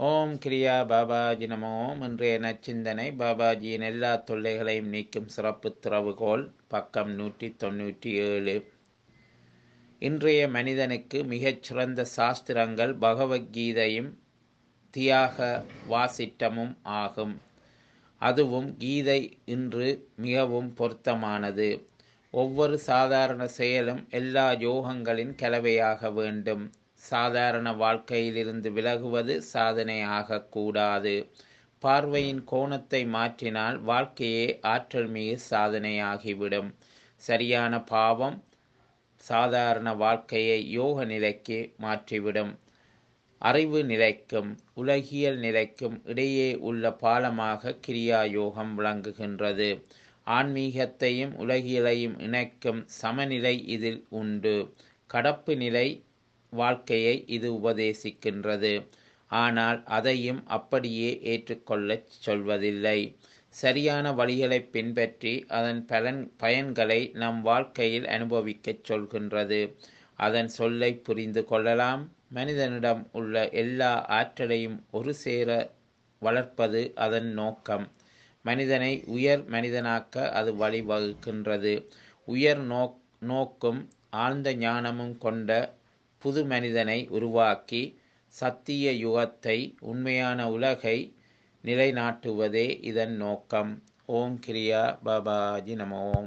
ஓம் கிரியா பாபாஜி நமோ ஓம் இன்றைய நச்சிந்தனை பாபாஜியின் எல்லா தொல்லைகளையும் நீக்கும் சிறப்பு திறவுகோல் பக்கம் நூற்றி தொண்ணூற்றி ஏழு இன்றைய மனிதனுக்கு மிகச் சிறந்த சாஸ்திரங்கள் பகவத்கீதையும் தியாக வாசிட்டமும் ஆகும் அதுவும் கீதை இன்று மிகவும் பொருத்தமானது ஒவ்வொரு சாதாரண செயலும் எல்லா யோகங்களின் கலவையாக வேண்டும் சாதாரண வாழ்க்கையிலிருந்து விலகுவது சாதனை ஆகக்கூடாது பார்வையின் கோணத்தை மாற்றினால் வாழ்க்கையே ஆற்றல் மிகு சாதனையாகிவிடும் சரியான பாவம் சாதாரண வாழ்க்கையை யோக நிலைக்கு மாற்றிவிடும் அறிவு நிலைக்கும் உலகியல் நிலைக்கும் இடையே உள்ள பாலமாக கிரியா யோகம் விளங்குகின்றது ஆன்மீகத்தையும் உலகியலையும் இணைக்கும் சமநிலை இதில் உண்டு கடப்பு நிலை வாழ்க்கையை இது உபதேசிக்கின்றது ஆனால் அதையும் அப்படியே ஏற்றுக்கொள்ளச் சொல்வதில்லை சரியான வழிகளை பின்பற்றி அதன் பலன் பயன்களை நம் வாழ்க்கையில் அனுபவிக்கச் சொல்கின்றது அதன் சொல்லை புரிந்து கொள்ளலாம் மனிதனிடம் உள்ள எல்லா ஆற்றலையும் ஒரு சேர வளர்ப்பது அதன் நோக்கம் மனிதனை உயர் மனிதனாக்க அது வழிவகுக்கின்றது உயர் நோக் நோக்கும் ஆழ்ந்த ஞானமும் கொண்ட புது மனிதனை உருவாக்கி சத்திய யுகத்தை உண்மையான உலகை நிலைநாட்டுவதே இதன் நோக்கம் ஓம் கிரியா பாபாஜி நம ஓம்